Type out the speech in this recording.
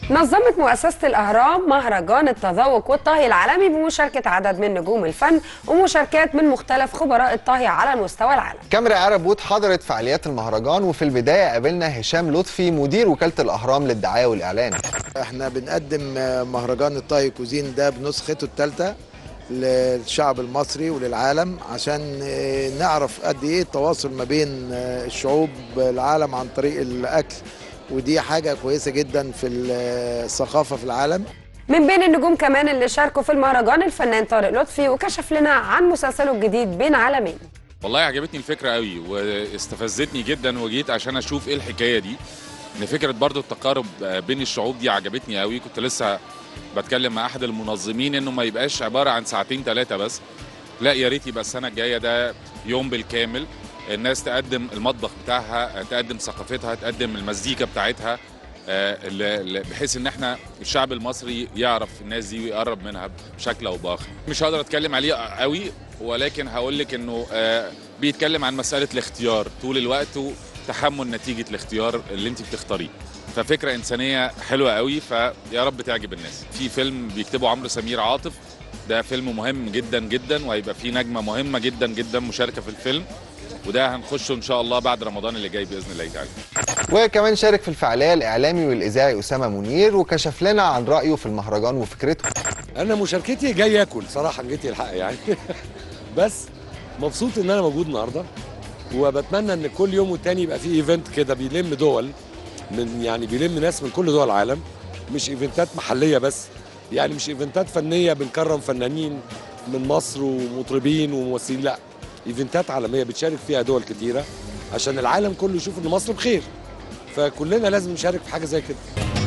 نظمت مؤسسة الأهرام مهرجان التذوق والطهي العالمي بمشاركة عدد من نجوم الفن ومشاركات من مختلف خبراء الطهي على مستوى العالم كاميرا عرب وود حضرت فعاليات المهرجان وفي البداية قابلنا هشام لطفي مدير وكالة الأهرام للدعاية والإعلان احنا بنقدم مهرجان الطهي كوزين ده بنسخته الثالثه للشعب المصري وللعالم عشان نعرف قد ايه التواصل ما بين الشعوب العالم عن طريق الاكل ودي حاجه كويسه جدا في الثقافه في العالم من بين النجوم كمان اللي شاركوا في المهرجان الفنان طارق لطفي وكشف لنا عن مسلسله الجديد بين عالمين والله عجبتني الفكرة قوي واستفزتني جدا وجيت عشان اشوف ايه الحكاية دي ان فكرة برضو التقارب بين الشعوب دي عجبتني قوي كنت لسه بتكلم مع احد المنظمين انه ما يبقاش عبارة عن ساعتين ثلاثة بس لا يا ريت يبقى السنة الجاية ده يوم بالكامل الناس تقدم المطبخ بتاعها تقدم ثقافتها تقدم المزيكا بتاعتها بحيث ان احنا الشعب المصري يعرف الناس دي ويقرب منها بشكل او باخر مش هقدر اتكلم عليه قوي ولكن هقول لك انه بيتكلم عن مساله الاختيار طول الوقت وتحمل نتيجه الاختيار اللي انت بتختاريه ففكره انسانيه حلوه قوي فيا رب تعجب الناس في فيلم بيكتبه عمرو سمير عاطف ده فيلم مهم جدا جدا وهيبقى فيه نجمه مهمه جدا جدا مشاركه في الفيلم وده هنخشه ان شاء الله بعد رمضان اللي جاي باذن الله تعالى وكمان شارك في الفعاليه الاعلامي والاذاعي اسامه منير وكشف لنا عن رايه في المهرجان وفكرته انا مشاركتي جاي اكل صراحه جيتي الحق يعني بس مبسوط ان انا موجود النهارده وبتمنى ان كل يوم والتاني يبقى في ايفنت كده بيلم دول من يعني بيلم ناس من كل دول العالم مش ايفنتات محليه بس يعني مش ايفنتات فنيه بنكرم فنانين من مصر ومطربين وممثلين لا ايفنتات عالميه بتشارك فيها دول كتيره عشان العالم كله يشوف ان مصر بخير فكلنا لازم نشارك في حاجه زي كده